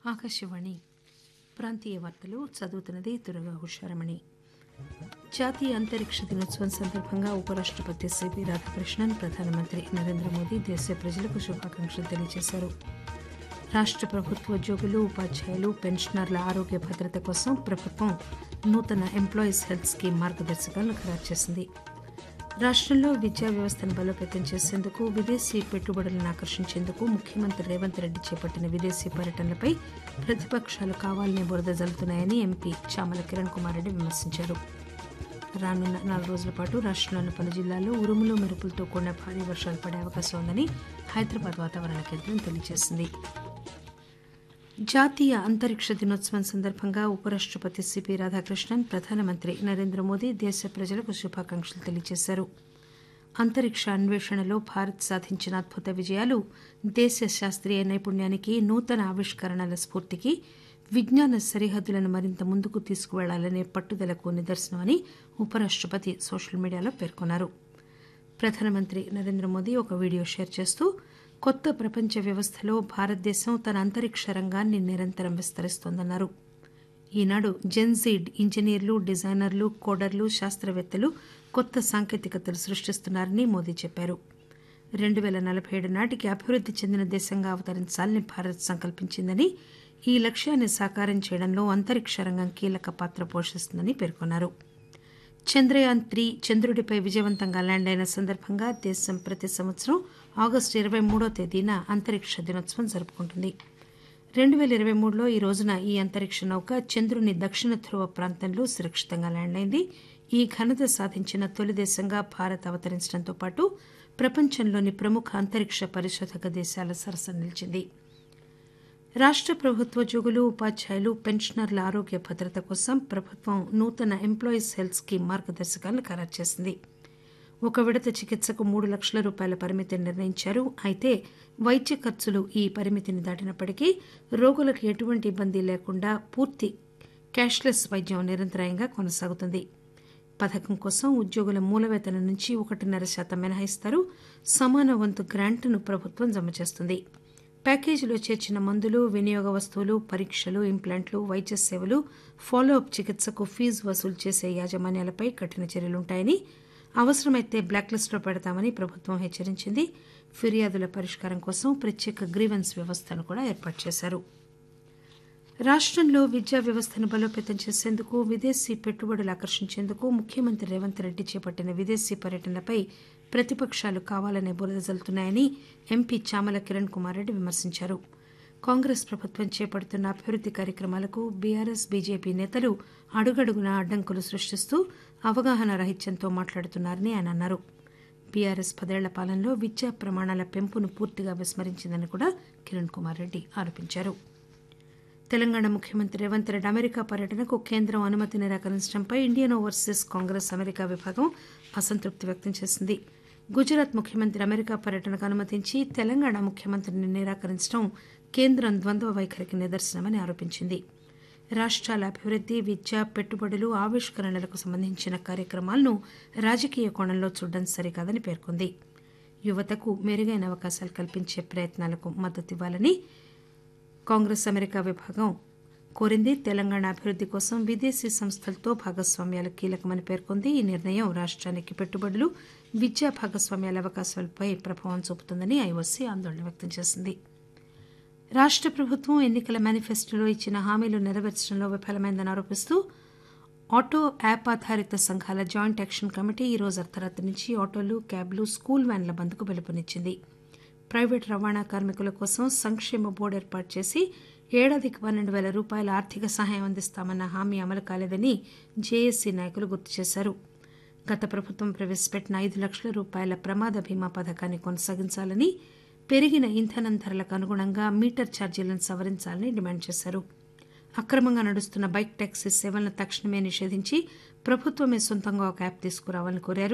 ఆకాశవాణి ప్రాంతీయ వార్తలు చదువుతున్నది దుర్గా హుషారమణి జాతీయ అంతరిక్ష దినోత్సవం సందర్భంగా ఉపరాష్టపతి సిపి రాధాకృష్ణన్ ప్రధానమంత్రి నరేంద్ర మోదీ దేశ ప్రజలకు శుభాకాంక్షలు తెలియజేశారు రాష్ట ప్రభుత్వ ఉద్యోగులు ఉపాధ్యాయులు పెన్షనర్ల ఆరోగ్య భద్రత కోసం ప్రభుత్వం నూతన ఎంప్లాయీస్ హెల్త్ స్కీమ్ మార్గదర్శకాలను ఖరారు చేసింది రాష్టంలో విద్యా వ్యవస్థను బలోపేతం చేసేందుకు విదేశీ పెట్టుబడులను ఆకర్షించేందుకు ముఖ్యమంత్రి రేవంత్ రెడ్డి చేపట్టిన విదేశీ పర్యటనలపై ప్రతిపక్షాలు కావాలనే బురద జల్లుతున్నాయని ఎంపీ చామల కిరణ్ కుమార్ రెడ్డి విమర్శించారు రానున్న నాలుగు రోజుల పాటు రాష్టంలోని పలు జిల్లాల్లో ఉరుములు మెరుపులతో కూడిన భారీ వర్షాలు పడే అవకాశం ఉందని హైదరాబాద్ వాతావరణ కేంద్రం తెలియజేసింది జాతీయ అంతరిక్ష దినోత్సవం సందర్భంగా ఉపరాష్టపతి సిపి రాధాకృష్ణన్ ప్రధానమంత్రి నరేంద్ర మోదీ దేశ ప్రజలకు శుభాకాంక్షలు తెలియజేశారు అంతరిక్ష అన్వేషణలో భారత్ సాధించిన అద్భుత విజయాలు దేశ శాస్త్రీయ నైపుణ్యానికి నూతన ఆవిష్కరణల స్ఫూర్తికి విజ్ఞాన సరిహద్దులను మరింత ముందుకు తీసుకువెళ్లాలనే పట్టుదలకు నిదర్శనమని ఉపరాష్టపతి సోషల్ మీడియాలో పేర్కొన్నారు ప్రధానమంత్రి నరేంద్ర మోదీ ఒక వీడియో షేర్ చేస్తూ కొత్త ప్రపంచ వ్యవస్థలో భారతదేశం తన అంతరిక్ష రంగాన్ని నిరంతరం విస్తరిస్తోందన్నారు ఈనాడు జెన్జీడ్ ఇంజనీర్లు డిజైనర్లు కోడర్లు శాస్త్రవేత్తలు కొత్త సాంకేతికతలు సృష్టిస్తున్నారని మోదీ చెప్పారు రెండు పేల నలభై ఏడు నాటికి అభివృద్ది చెందిన దేశంగా అవతరించాలని భారత్ సంకల్పించిందని ఈ లక్ష్యాన్ని సాకారం చేయడంలో అంతరిక్ష రంగం కీలక పాత్ర పోషిస్తుందని పేర్కొన్నారు చంద్రయాన్ త్రీ చంద్రుడిపై విజయవంతంగా ల్యాండ్ అయిన సందర్భంగా దేశం ప్రతి సంవత్సరం ఆగస్టు ఇరవై మూడో తేదీన అంతరిక్ష దినోత్సవం జరుపుకుంటుంది రెండు పేల ఇరవై మూడులో ఈ రోజున ఈ అంతరిక్ష నౌక చంద్రుని దక్షిణ ధ్రువ ప్రాంతంలో సురక్షితంగా ల్యాండ్ అయింది ఈ ఘనత సాధించిన తొలి దేశంగా భారత్ అవతరించడంతో పాటు ప్రపంచంలోని ప్రముఖ అంతరిక్ష పరిశోధక దేశాల సరసన నిలిచింది రాష్ట ప్రభుత్వోద్యోగులు ఉపాధ్యాయులు పెన్షనర్ల ఆరోగ్య భద్రత కోసం ప్రభుత్వం నూతన ఎంప్లాయీస్ హెల్త్ స్కీమ్ మార్గదర్శకాలను ఖరారు చేసింది ఒక విడత చికిత్సకు మూడు లక్షల రూపాయల పరిమితిని నిర్ణయించారు అయితే వైద్య ఖర్చులు ఈ పరిమితిని దాటినప్పటికీ రోగులకు ఎటువంటి ఇబ్బంది లేకుండా పూర్తి క్యాష్లెస్ వైద్యం నిరంతరాయంగా కొనసాగుతుంది పథకం కోసం ఉద్యోగుల మూలవేతనం నుంచి ఒకటిన్నర శాతం మినహాయిస్తారు సమాన వంతు గ్రాంట్ను ప్రభుత్వం జమ చేస్తుంది ప్యాకేజీలో చేర్చిన మందులు వినియోగ వస్తువులు పరీక్షలు ఇంప్లాంట్లు వైద్య సేవలు ఫాలో అప్ చికిత్సకు ఫీజు వసూలు చేసే యాజమాన్యాలపై కఠిన చర్యలుంటాయని అవసరమైతే బ్లాక్ లిస్టులో పెడతామని ప్రభుత్వం హెచ్చరించింది ఫిర్యాదుల పరిష్కారం కోసం ప్రత్యేక గ్రీవెన్స్ వ్యవస్థను కూడా ఏర్పాటు చేశారు రాష్టంలో విద్యా వ్యవస్థను బలోపేతం చేసేందుకు విదేశీ పెట్టుబడులు ఆకర్షించేందుకు ముఖ్యమంత్రి రేవంత్ రెడ్డి చేపట్టిన విదేశీ పర్యటనలపై ప్రతిపక్షాలు కావాలనే బురద జల్లుతున్నాయని ఎంపీ చామల కిరణ్ కుమార్ రెడ్డి విమర్శించారు కాంగ్రెస్ ప్రభుత్వం చేపడుతున్న అభివృద్ది కార్యక్రమాలకు బీఆర్ఎస్ బీజేపీ నేతలు అడుగడుగునా అడ్డంకులు సృష్టిస్తూ అవగాహన రాహిత్యంతో మాట్లాడుతున్నారని ఆయన అన్నారు బీఆర్ఎస్ పదేళ్ల పాలనలో విద్యా ప్రమాణాల పెంపును పూర్తిగా విస్మరించిందని కూడా కిరణ్ కుమార్ రెడ్డి ఆరోపించారు తెలంగాణ ముఖ్యమంత్రి రేవంత్ రెడ్డి అమెరికా పర్యటనకు కేంద్రం అనుమతి నిరాకరించడంపై ఇండియన్ ఓవర్సీస్ కాంగ్రెస్ అమెరికా విభాగం అసంతృప్తి వ్యక్తం చేసింది గుజరాత్ ముఖ్యమంత్రి అమెరికా పర్యటనకు అనుమతించి తెలంగాణ ముఖ్యమంత్రిని నిరాకరించడం కేంద్రం ద్వంద్వ వైఖరికి నిదర్శనమని ఆరోపించింది రాష్ట్రాల అభివృద్ది విద్య పెట్టుబడులు ఆవిష్కరణలకు సంబంధించిన కార్యక్రమాలను రాజకీయ కోణంలో చూడడం సరికాదని పేర్కొంది యువతకు మెరుగైన అవకాశాలు కల్పించే ప్రయత్నాలకు మద్దతు ఇవ్వాలని కాంగ్రెస్ అమెరికా విభాగం కోరింది తెలంగాణ అభివృద్ది కోసం విదేశీ సంస్థలతో భాగస్వామ్యాలు కీలకమని పేర్కొంది ఈ నిర్ణయం రాష్ట్రానికి పెట్టుబడులు విద్యా భాగస్వామ్యాల అవకాశాలపై ప్రభావం చూపుతుందని ఐఓసీ ఆందోళన వ్యక్తం చేసింది రాష్ట ప్రభుత్వం ఎన్నికల మేనిఫెస్టోలో ఇచ్చిన హామీలు నెరవేర్చడంలో విఫలమైందని ఆరోపిస్తూ ఆటో యాప్ ఆధారిత సంఘాల జాయింట్ యాక్షన్ కమిటీ ఈ రోజు అర్ధరాత్రి నుంచి ఆటోలు క్యాబ్లు స్కూల్ వ్యాన్ల బంద్కు పిలుపునిచ్చింది ప్రైవేట్ రవాణా కార్మికుల కోసం సంక్షేమ బోర్డు ఏర్పాటు చేసి ఏడాదికి పన్నెండు వేల రూపాయల ఆర్థిక సహాయం అందిస్తామన్న హామీ అమలు కాలేదని జేఏసీ నాయకులు గుర్తు చేశారు గత ప్రభుత్వం ప్రవేశపెట్టిన ఐదు లక్షల రూపాయల ప్రమాద బీమా పథకాన్ని కొనసాగించాలని పెరిగిన ఇంధనం ధరలకు అనుగుణంగా మీటర్ ఛార్జీలను సవరించాలని డిమాండ్ చేశారు అక్రమంగా నడుస్తున్న బైక్ టాక్సీ సేవలను తక్షణమే నిషేధించి ప్రభుత్వమే సొంతంగా ఒక యాప్ తీసుకురావాలని కోరారు